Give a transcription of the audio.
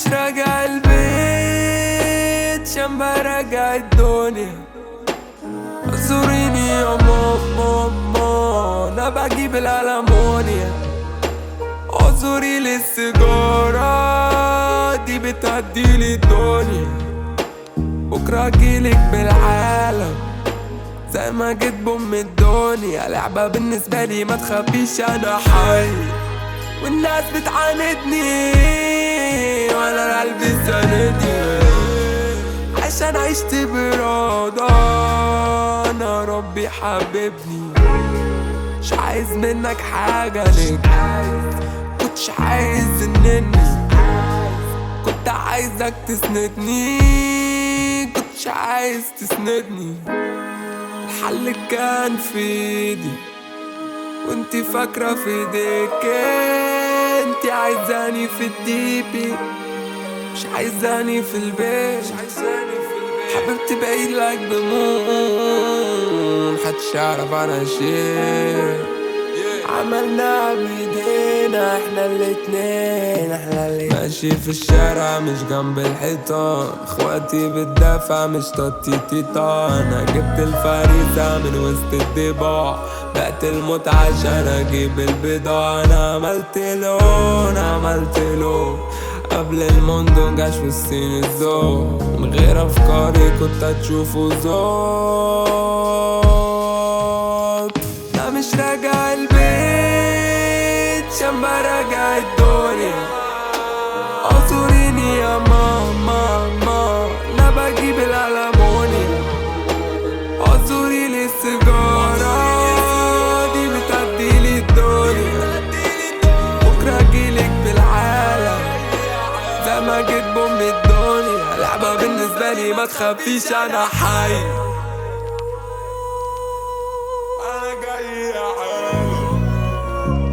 راجع البيت عشان براجع الدنيا زوريني يا ماما ماما انا بجيب الالمونيا اعذري لي السيجارة دي بتعديلي الدنيا بكرة اجيلك بالعالم زي ما جيت بأم الدنيا لعبة بالنسبة لي ما تخافيش انا حي والناس بتعاندني وانا قلبي ساندني عشان عشت برضا انا ربي حببني مش عايز منك حاجة ليك كنتش عايز انني كنت عايزك تسندني كنتش عايز تسندني الحل كان في ايدي وانتي فاكرة في ايديك انتي عايزاني في الديبي مش عايزاني في البيت مش عايزاني في البيت حبيبتي بعيد لك بمون محدش يعرف عنها شيء عملنا بايدينا احنا الاتنين احنا اللي ماشي في الشارع مش جنب الحيطان اخواتي بالدافع مش توتي تيتا انا جبت الفريسة من وسط الضباع بعت الموت عشان اجيب البضاعة انا عملت له انا عملت له قبل الموندو جاش في الصين الذوق من غير افكاري كنت هتشوفه ذوق لا مش راجع البيت عشان براجع الدنيا اعذريني يا ماما ماما انا بجيب الالمونيا اعذري لي السيجارة دي بتعديلي الدنيا بكرة اجيلك بالعالم زي ما جيت بأم الدنيا لعبة بالنسبة لي ما تخافيش انا حي انا جاي يا عالم